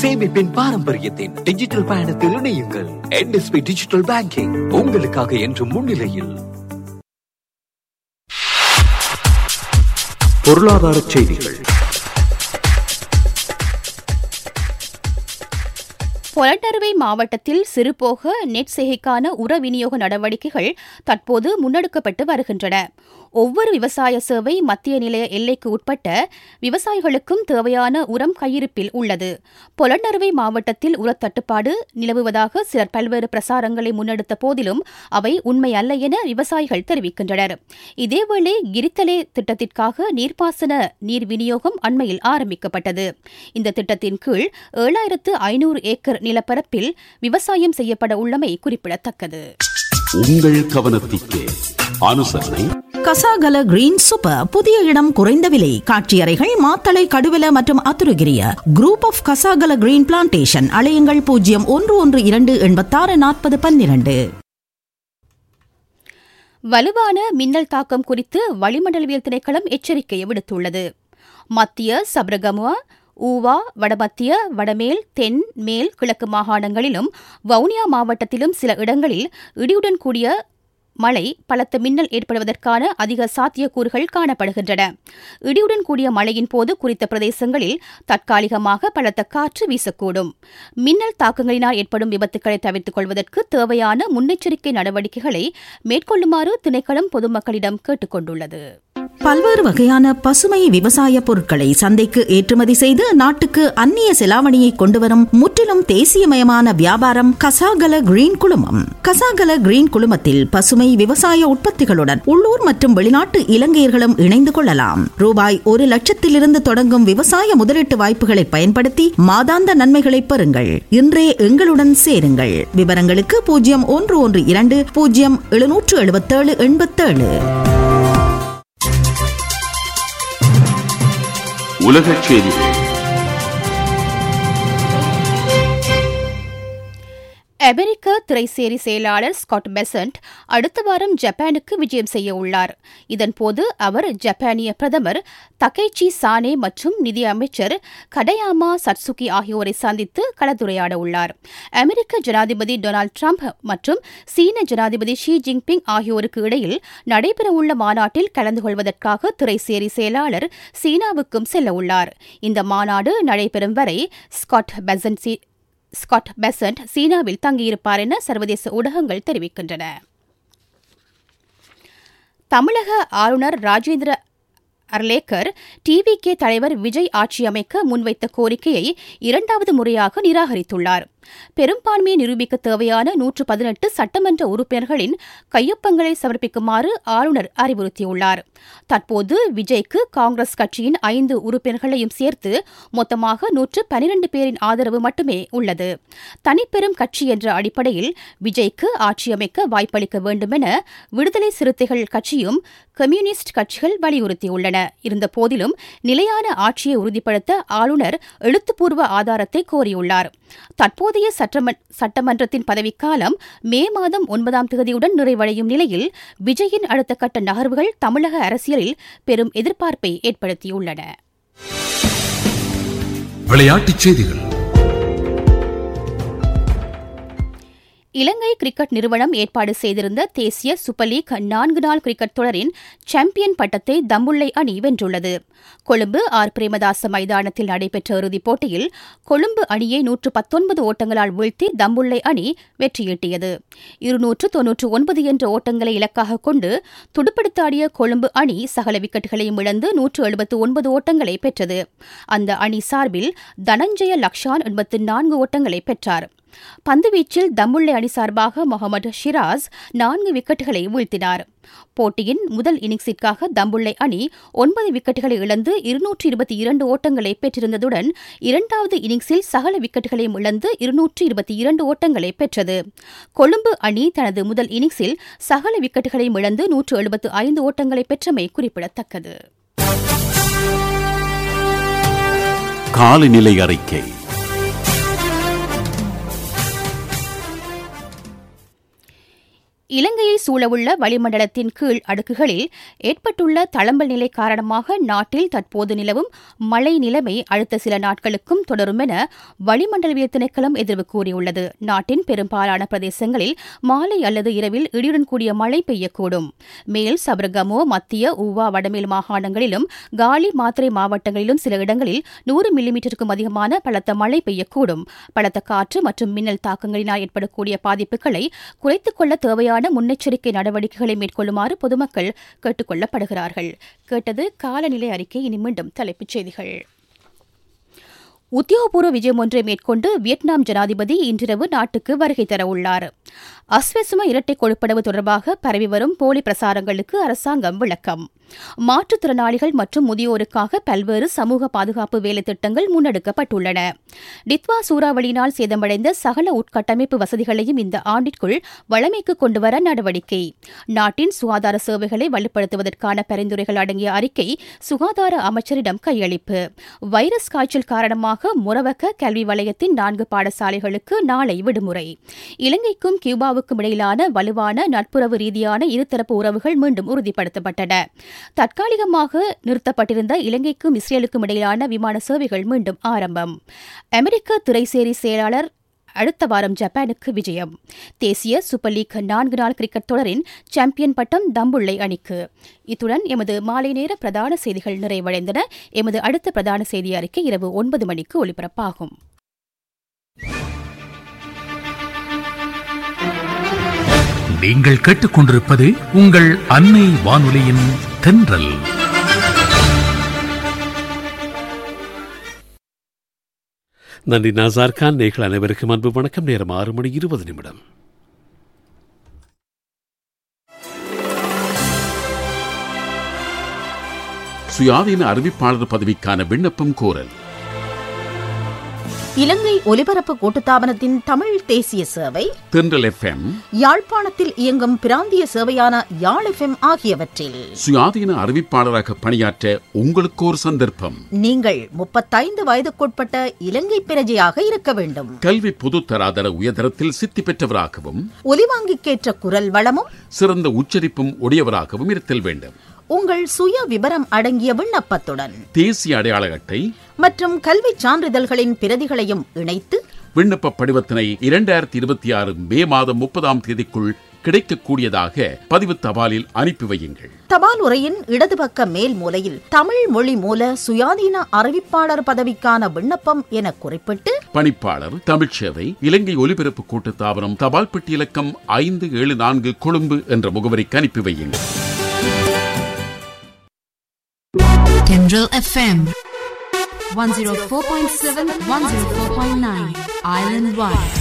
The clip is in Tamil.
சேமிப்பின் பாரம்பரியத்தின் டிஜிட்டல் பயணத்தில் இணையுங்கள் என்எஸ்பி டிஜிட்டல் பேங்கிங் உங்களுக்காக என்று முன்னிலையில் பொருளாதார செய்திகள் பொலட்டருவை மாவட்டத்தில் சிறுபோக நெட் செய்கைக்கான உர விநியோக நடவடிக்கைகள் தற்போது முன்னெடுக்கப்பட்டு வருகின்றன ஒவ்வொரு விவசாய சேவை மத்திய நிலைய எல்லைக்கு உட்பட்ட விவசாயிகளுக்கும் தேவையான உரம் கையிருப்பில் உள்ளது பொலண்டருவை மாவட்டத்தில் உரத்தட்டுப்பாடு நிலவுவதாக சிலர் பல்வேறு பிரசாரங்களை முன்னெடுத்த போதிலும் அவை உண்மை அல்ல என விவசாயிகள் தெரிவிக்கின்றனர் இதேவேளை கிரித்தலே திட்டத்திற்காக நீர்ப்பாசன நீர் விநியோகம் அண்மையில் ஆரம்பிக்கப்பட்டது இந்த திட்டத்தின் கீழ் ஏழாயிரத்து ஐநூறு ஏக்கர் நிலப்பரப்பில் விவசாயம் செய்யப்பட உள்ளமை குறிப்பிடத்தக்கது உங்கள் கவனத்திற்கு அனுசரணை கசாகல கிரீன் சூப்பர் புதிய இடம் குறைந்த விலை காட்சியறைகள் மாத்தளை கடுவல மற்றும் Athurugiriya group of Kasagala green plantation அலையுங்கள் பூஜ்ஜியம் ஒன்று ஒன்று இரண்டு எண்பத்தாறு நாற்பது பன்னிரண்டு வலுவான மின்னல் தாக்கம் குறித்து வளிமண்டலவியல் திணைக்களம் எச்சரிக்கை விடுத்துள்ளது மத்திய சப்ரகமுவா ஊவா வடமத்திய வடமேல் தென் மேல் கிழக்கு மாகாணங்களிலும் வவுனியா மாவட்டத்திலும் சில இடங்களில் இடியுடன் கூடிய மழை பலத்த மின்னல் ஏற்படுவதற்கான அதிக சாத்தியக்கூறுகள் காணப்படுகின்றன இடியுடன் கூடிய மழையின் போது குறித்த பிரதேசங்களில் தற்காலிகமாக பலத்த காற்று வீசக்கூடும் மின்னல் தாக்கங்களினால் ஏற்படும் விபத்துக்களை தவிர்த்துக் கொள்வதற்கு தேவையான முன்னெச்சரிக்கை நடவடிக்கைகளை மேற்கொள்ளுமாறு திணைக்களம் பொதுமக்களிடம் கேட்டுக் கொண்டுள்ளது பல்வேறு வகையான பசுமை விவசாய பொருட்களை சந்தைக்கு ஏற்றுமதி செய்து நாட்டுக்கு அந்நிய செலாவணியை கொண்டுவரும் முற்றிலும் தேசியமயமான வியாபாரம் கசாகல கிரீன் குழுமம் கசாகல கிரீன் குழுமத்தில் பசுமை விவசாய உற்பத்திகளுடன் உள்ளூர் மற்றும் வெளிநாட்டு இலங்கையர்களும் இணைந்து கொள்ளலாம் ரூபாய் ஒரு லட்சத்திலிருந்து தொடங்கும் விவசாய முதலீட்டு வாய்ப்புகளை பயன்படுத்தி மாதாந்த நன்மைகளை பெறுங்கள் இன்றே எங்களுடன் சேருங்கள் விவரங்களுக்கு பூஜ்ஜியம் ஒன்று ஒன்று இரண்டு பூஜ்ஜியம் எழுநூற்று எழுபத்தேழு எண்பத்தேழு உலகச் செய்திகள் அமெரிக்க திரைசேரி செயலாளர் ஸ்காட் பெசன்ட் அடுத்த வாரம் ஜப்பானுக்கு விஜயம் செய்ய உள்ளார் இதன்போது அவர் ஜப்பானிய பிரதமர் தகைச்சி சானே மற்றும் நிதி அமைச்சர் கடயாமா சட்சுகி ஆகியோரை சந்தித்து கலந்துரையாட உள்ளார் அமெரிக்க ஜனாதிபதி டொனால்டு டிரம்ப் மற்றும் சீன ஜனாதிபதி ஷி ஜின்பிங் ஆகியோருக்கு இடையில் நடைபெறவுள்ள மாநாட்டில் கலந்து கொள்வதற்காக திரைசேரி செயலாளர் சீனாவுக்கும் செல்ல உள்ளார் இந்த மாநாடு நடைபெறும் வரை ஸ்காட் பெசன்ட் ஸ்காட் பெசன்ட் சீனாவில் தங்கியிருப்பார் என சர்வதேச ஊடகங்கள் தெரிவிக்கின்றன தமிழக ஆளுநர் ராஜேந்திர அர்லேக்கர் டிவிகே தலைவர் விஜய் ஆட்சி அமைக்க முன்வைத்த கோரிக்கையை இரண்டாவது முறையாக நிராகரித்துள்ளார் பெரும்பான்மையை நிரூபிக்க தேவையான நூற்று பதினெட்டு சட்டமன்ற உறுப்பினர்களின் கையொப்பங்களை சமர்ப்பிக்குமாறு ஆளுநர் அறிவுறுத்தியுள்ளார் தற்போது விஜய்க்கு காங்கிரஸ் கட்சியின் ஐந்து உறுப்பினர்களையும் சேர்த்து மொத்தமாக நூற்று பனிரண்டு பேரின் ஆதரவு மட்டுமே உள்ளது தனிப்பெரும் கட்சி என்ற அடிப்படையில் விஜய்க்கு ஆட்சியமைக்க வாய்ப்பளிக்க வேண்டுமென விடுதலை சிறுத்தைகள் கட்சியும் கம்யூனிஸ்ட் கட்சிகள் வலியுறுத்தியுள்ளன இருந்தபோதிலும் நிலையான ஆட்சியை உறுதிப்படுத்த ஆளுநர் எழுத்துப்பூர்வ ஆதாரத்தை கோரியுள்ளார் தற்போதைய சட்டமன்றத்தின் பதவிக்காலம் மே மாதம் ஒன்பதாம் தேதியுடன் நிறைவடையும் நிலையில் விஜயின் அடுத்த கட்ட நகர்வுகள் தமிழக அரசியலில் பெரும் எதிர்பார்ப்பை ஏற்படுத்தியுள்ளன விளையாட்டுச் செய்திகள் இலங்கை கிரிக்கெட் நிறுவனம் ஏற்பாடு செய்திருந்த தேசிய சூப்பர் லீக் நான்கு நாள் கிரிக்கெட் தொடரின் சாம்பியன் பட்டத்தை தம்புள்ளை அணி வென்றுள்ளது கொழும்பு ஆர் பிரேமதாச மைதானத்தில் நடைபெற்ற இறுதிப் போட்டியில் கொழும்பு அணியை நூற்று பத்தொன்பது ஓட்டங்களால் வீழ்த்தி தம்புள்ளை அணி வெற்றியீட்டியது இருநூற்று தொன்னூற்று ஒன்பது என்ற ஓட்டங்களை இலக்காக கொண்டு துடுப்படுத்தாடிய கொழும்பு அணி சகல விக்கெட்டுகளையும் இழந்து நூற்று எழுபத்து ஒன்பது ஓட்டங்களை பெற்றது அந்த அணி சார்பில் தனஞ்சய லக்ஷான் எண்பத்து நான்கு ஓட்டங்களை பெற்றார் பந்துவீச்சில் தம்புள்ளை அணி சார்பாக முகமது ஷிராஸ் நான்கு விக்கெட்டுகளை வீழ்த்தினார் போட்டியின் முதல் இன்னிங்ஸிற்காக தம்புள்ளை அணி ஒன்பது விக்கெட்டுகளை இழந்து இருநூற்று இருபத்தி இரண்டு ஓட்டங்களை பெற்றிருந்ததுடன் இரண்டாவது இன்னிங்ஸில் சகல விக்கெட்டுகளையும் இழந்து இருநூற்று இருபத்தி இரண்டு ஓட்டங்களை பெற்றது கொழும்பு அணி தனது முதல் இன்னிங்ஸில் சகல விக்கெட்டுகளையும் இழந்து நூற்று எழுபத்து ஐந்து ஓட்டங்களை பெற்றமை குறிப்பிடத்தக்கது காலநிலை அறிக்கை இலங்கையில் இலங்கையை சூழவுள்ள வளிமண்டலத்தின் கீழ் அடுக்குகளில் ஏற்பட்டுள்ள தளம்பல் நிலை காரணமாக நாட்டில் தற்போது நிலவும் மழை நிலைமை அடுத்த சில நாட்களுக்கும் தொடரும் என வளிமண்டலவியல் திணைக்களம் எதிர்வு கூறியுள்ளது நாட்டின் பெரும்பாலான பிரதேசங்களில் மாலை அல்லது இரவில் இடியுடன் கூடிய மழை பெய்யக்கூடும் மேல் சபரகமோ மத்திய ஊவா வடமேல் மாகாணங்களிலும் காலி மாத்திரை மாவட்டங்களிலும் சில இடங்களில் நூறு மில்லிமீட்டருக்கும் அதிகமான பலத்த மழை பெய்யக்கூடும் பலத்த காற்று மற்றும் மின்னல் தாக்கங்களினால் ஏற்படக்கூடிய பாதிப்புகளை குறைத்துக் கொள்ள தேவையான முன்னெச்சரிக்கை நடவடிக்கைகளை மேற்கொள்ளுமாறு பொதுமக்கள் கேட்டுக் கொள்ளப்படுகிறார்கள் கேட்டது காலநிலை அறிக்கை இனி மீண்டும் தலைப்புச் செய்திகள் உத்தியோகபூர்வ விஜயம் ஒன்றை மேற்கொண்டு வியட்நாம் ஜனாதிபதி இன்றிரவு நாட்டுக்கு வருகை தரவுள்ளார் அஸ்வசும இரட்டை கொழுப்பளவு தொடர்பாக பரவி வரும் போலி பிரசாரங்களுக்கு அரசாங்கம் விளக்கம் மாற்றுத்திறனாளிகள் மற்றும் முதியோருக்காக பல்வேறு சமூக பாதுகாப்பு வேலை திட்டங்கள் முன்னெடுக்கப்பட்டுள்ளன டித்வா சூறாவளியினால் சேதமடைந்த சகல உட்கட்டமைப்பு வசதிகளையும் இந்த ஆண்டிற்குள் வழமைக்கு கொண்டுவர நடவடிக்கை நாட்டின் சுகாதார சேவைகளை வலுப்படுத்துவதற்கான பரிந்துரைகள் அடங்கிய அறிக்கை சுகாதார அமைச்சரிடம் கையளிப்பு வைரஸ் காய்ச்சல் காரணமாக முறவக்க கல்வி வலயத்தின் நான்கு பாடசாலைகளுக்கு நாளை விடுமுறை இலங்கைக்கும் கியூபாவுக்கும் இடையிலான வலுவான நட்புறவு ரீதியான இருதரப்பு உறவுகள் மீண்டும் உறுதிப்படுத்தப்பட்டன தற்காலிகமாக நிறுத்தப்பட்டிருந்த இலங்கைக்கும் இஸ்ரேலுக்கும் இடையிலான விமான சேவைகள் மீண்டும் ஆரம்பம் அமெரிக்க திரைசேரி செயலாளர் அடுத்த வாரம் ஜப்பானுக்கு விஜயம் தேசிய சூப்பர் லீக் நான்கு நாள் கிரிக்கெட் தொடரின் சாம்பியன் பட்டம் தம்புள்ளை அணிக்கு இத்துடன் எமது மாலை நேர பிரதான செய்திகள் நிறைவடைந்தன எமது அடுத்த பிரதான செய்தி அறிக்கை இரவு ஒன்பது மணிக்கு ஒலிபரப்பாகும் நீங்கள் கேட்டுக்கொண்டிருப்பது உங்கள் அன்னை வானொலியின் தென்றல் நன்றி நாசார் கான் நேர்கள் அனைவருக்கும் அன்பு வணக்கம் நேரம் ஆறு மணி இருபது நிமிடம் சுயாதீன அறிவிப்பாளர் பதவிக்கான விண்ணப்பம் கோரல் இலங்கை ஒலிபரப்பு கூட்டுத்தாபனத்தின் தமிழ் தேசிய சேவை தென்றல் எஃப்எம் யாழ்ப்பாணத்தில் இயங்கும் பிராந்திய சேவையான யாழ் எஃப்எம் ஆகியவற்றில் சுயாதீன அறிவிப்பாளராக பணியாற்ற உங்களுக்கு ஒரு சந்தர்ப்பம் நீங்கள் முப்பத்தைந்து வயதுக்குட்பட்ட இலங்கை பிரஜையாக இருக்க வேண்டும் கல்வி பொதுத்தராதர உயர்தரத்தில் சித்தி பெற்றவராகவும் ஒலிவாங்கிக்கேற்ற குரல் வளமும் சிறந்த உச்சரிப்பும் உடையவராகவும் இருத்தல் வேண்டும் உங்கள் சுய விவரம் அடங்கிய விண்ணப்பத்துடன் தேசிய அடையாள அட்டை மற்றும் கல்வி சான்றிதழ்களின் பிரதிகளையும் இணைத்து விண்ணப்ப படிவத்தினை இரண்டாயிரத்தி இருபத்தி ஆறு மே மாதம் முப்பதாம் தேதிக்குள் கிடைக்கக்கூடியதாக பதிவு தபாலில் அனுப்பி வையுங்கள் தபால் உரையின் இடது பக்க மேல் மூலையில் தமிழ் மொழி மூல சுயாதீன அறிவிப்பாளர் பதவிக்கான விண்ணப்பம் என குறிப்பிட்டு பணிப்பாளர் தமிழ்ச்சேவை இலங்கை ஒலிபரப்பு கூட்டுத்தாபனம் தபால் பெட்டி இலக்கம் ஐந்து ஏழு நான்கு கொழும்பு என்ற முகவரிக்கு அனுப்பி வையுங்கள் Tendril FM 104.7 104.9 Island Wide